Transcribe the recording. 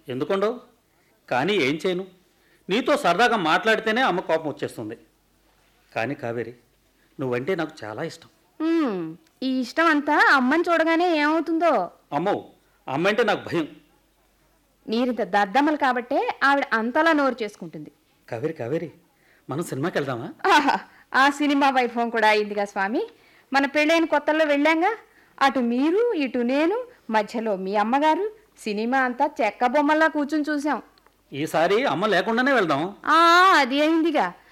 ఎందుకుండవు కానీ ఏం చేయను నీతో సరదాగా మాట్లాడితేనే అమ్మ కోపం వచ్చేస్తుంది కానీ కావేరి నువ్వంటే నాకు చాలా ఇష్టం ఉమ్, ఈ ఇష్టం అంతా అమ్మని చూడగానే ఏమవుతుందో అమ్మో అమ్మ అంటే నాకు భయం నీరింత దద్దమ్మలు కాబట్టే ఆవిడ అంతలా నోరు చేసుకుంటుంది కావేరి కావేరి మనం సినిమాకి వెళ్దామా ఆహా ఆ సినిమా వైభవం కూడా అయిందిగా స్వామి మన పెళ్ళైన కొత్తల్లో వెళ్ళాంగా అటు మీరు ఇటు నేను మధ్యలో మీ అమ్మగారు సినిమా అంతా చెక్క బొమ్మల్లా కూర్చుని చూసాం ఈసారి అమ్మ లేకుండానే వెళ్దాం ఆ అది అయిందిగా